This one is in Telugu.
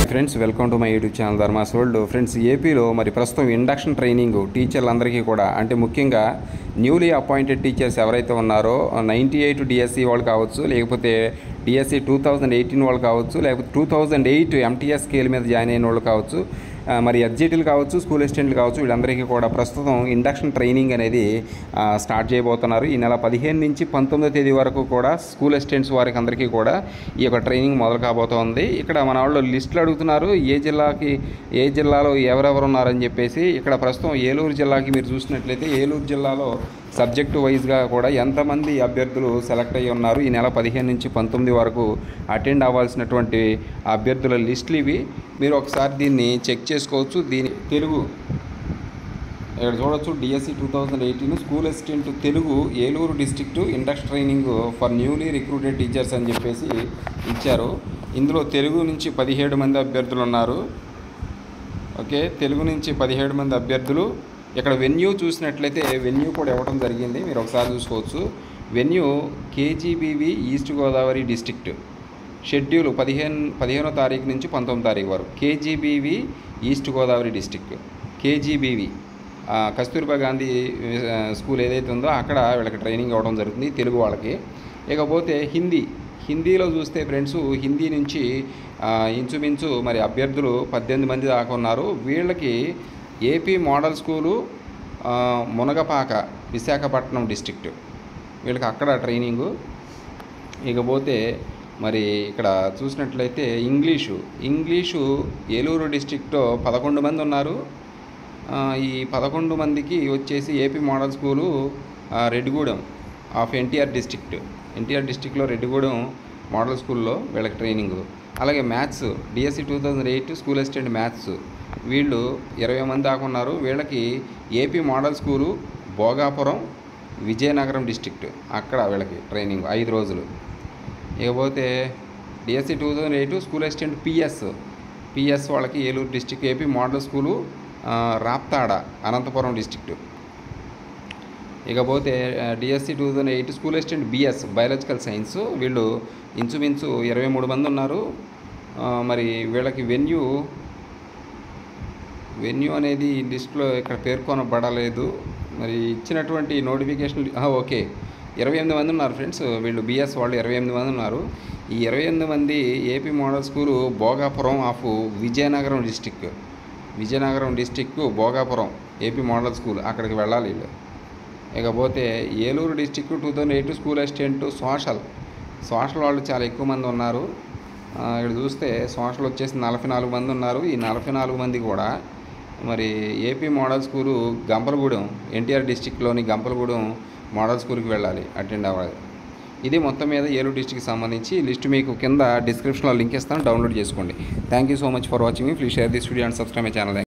friends welcome to my YouTube channel Dharma's world friends ఏపీలో మరి ప్రస్తుతం ఇండక్షన్ ట్రైనింగ్ టీచర్లందరికీ కూడా అంటే ముఖ్యంగా న్యూలీ అపాయింటెడ్ టీచర్స్ ఎవరైతే ఉన్నారో నైంటీ ఎయిట్ డిఎస్సి వాళ్ళు కావచ్చు లేకపోతే డిఎస్సి టూ థౌజండ్ ఎయిటీన్ వాళ్ళు కావచ్చు లేకపోతే two thousand eight MTS scale మీద జాయిన్ అయిన వాళ్ళు కావచ్చు ఆ, మరి ఎస్జిటీలు కావచ్చు స్కూల్ అసిస్టెంట్లు కావచ్చు వీళ్ళందరికీ కూడా ప్రస్తుతం ఇండక్షన్ ట్రైనింగ్ అనేది ఆ, స్టార్ట్ చేయబోతున్నారు ఈ నెల పదిహేను నుంచి పంతొమ్మిదో తేదీ వరకు కూడా స్కూల్ అసిస్టెంట్స్ వారికి అందరికీ కూడా ఈ యొక్క ట్రైనింగ్ మొదలు కాబోతోంది ఇక్కడ మన వాళ్ళు లిస్టులు అడుగుతున్నారు ఏ జిల్లాకి ఏ జిల్లాలో ఎవరెవరు ఉన్నారని చెప్పేసి ఇక్కడ ప్రస్తుతం ఏలూరు జిల్లాకి మీరు చూసినట్లయితే ఏలూరు జిల్లాలో సబ్జెక్టు వైజ్గా కూడా ఎంతమంది అభ్యర్థులు సెలెక్ట్ అయ్యి ఉన్నారు ఈ నెల పదిహేను నుంచి పంతొమ్మిది వరకు అటెండ్ అవ్వాల్సినటువంటి అభ్యర్థుల లిస్టులు ఇవి మీరు ఒకసారి దీన్ని చెక్ చేసుకోవచ్చు దీని తెలుగు ఇక్కడ చూడొచ్చు DSC two thousand eighteen school assistant Telugu Eluru district induction training for newly recruited teachers అని చెప్పేసి ఇచ్చారు ఇందులో తెలుగు నుంచి పదిహేడు మంది అభ్యర్థులు ఉన్నారు ఓకే తెలుగు నుంచి పదిహేడు మంది అభ్యర్థులు ఇక్కడ వెన్యూ చూసినట్లయితే వెన్యూ కూడా ఇవ్వడం జరిగింది మీరు ఒకసారి చూసుకోవచ్చు venue KGBV East Godavari district schedule పదిహేను పదిహేనో తారీఖు నుంచి పంతొమ్మిది తారీఖు వరకు KGBV East Godavari district KGBV Kasturba Gandhi ఆ, స్కూల్ ఏదైతే ఉందో అక్కడ వీళ్ళకి ట్రైనింగ్ ఇవ్వడం జరుగుతుంది తెలుగు వాళ్ళకి ఇకపోతే హిందీ హిందీలో చూస్తే ఫ్రెండ్స్ హిందీ నుంచి ఆ, ఇంచుమించు మరి అభ్యర్థులు పద్దెనిమిది మంది దాకా ఉన్నారు వీళ్ళకి ఏపీ మోడల్ స్కూలు ఆ, మునగపాక విశాఖపట్నం డిస్ట్రిక్ట్ వీళ్ళకి అక్కడ ట్రైనింగు ఇకపోతే మరి ఇక్కడ చూసినట్లయితే ఇంగ్లీషు ఇంగ్లీషు ఏలూరు డిస్ట్రిక్ట్లో పదకొండు మంది ఉన్నారు ఆ, ఈ పదకొండు మందికి వచ్చేసి ఏపీ మోడల్ స్కూలు ఆ, Reddigudem of NTR district NTR డిస్ట్రిక్ట్లో రెడ్డిగూడెం మోడల్ స్కూల్లో వీళ్ళకి ట్రైనింగ్ అలాగే maths DSC two thousand eight school assistant maths వీళ్ళు ఇరవై మంది దాకా ఉన్నారు వీళ్ళకి AP model school Bhogapuram Vizianagaram district అక్కడ వీళ్ళకి ట్రైనింగ్ ఐదు రోజులు ఇకపోతే DSC two thousand eight school assistant PS PS వాళ్ళకి Eluru district AP model school ఆ, రాప్తాడ అనంతపురం డిస్ట్రిక్ట్ ఇకపోతే DSC two thousand eight school assistant BS biological science వీళ్ళు ఇంచుమించు ఇరవై మూడు మంది ఉన్నారు ఆ, మరి వీళ్ళకి వెన్యూ వెన్యూ అనేది ఈ లిస్టులో ఇక్కడ పేర్కొనబడలేదు మరి ఇచ్చినటువంటి నోటిఫికేషన్ ఆ, ఓకే ఇరవై ఎనిమిది మంది ఉన్నారు ఫ్రెండ్స్ వీళ్ళు బిఎస్ వాళ్ళు ఇరవై ఎనిమిది మంది ఉన్నారు ఈ ఇరవై ఎనిమిది మంది AP model school Bhogapuram of Vizianagaram district Vizianagaram district Bhogapuram AP model school అక్కడికి వెళ్ళాలి వీళ్ళు ఇకపోతే Eluru district two thousand eight school assistant social social వాళ్ళు చాలా ఎక్కువ మంది ఉన్నారు ఆ, ఇక్కడ చూస్తే సోషల్ వచ్చేసి నలభై నాలుగు మంది ఉన్నారు ఈ నలభై నాలుగు మంది కూడా మరి AP model school Gampalagudem NTR డిస్టిక్లోని గంపలగూడెం మోడల్ స్కూల్కి వెళ్ళాలి అటెండ్ అవ్వాలి ఇది మొత్తం మీద ఏలూరు డిస్టిక్కి సంబంధించి లిస్ట్ మీకు కింద డిస్క్రిప్షన్లో లింక్ ఇస్తాను డౌన్లోడ్ చేసుకోండి thank you so much for watching please share this video and subscribe my channel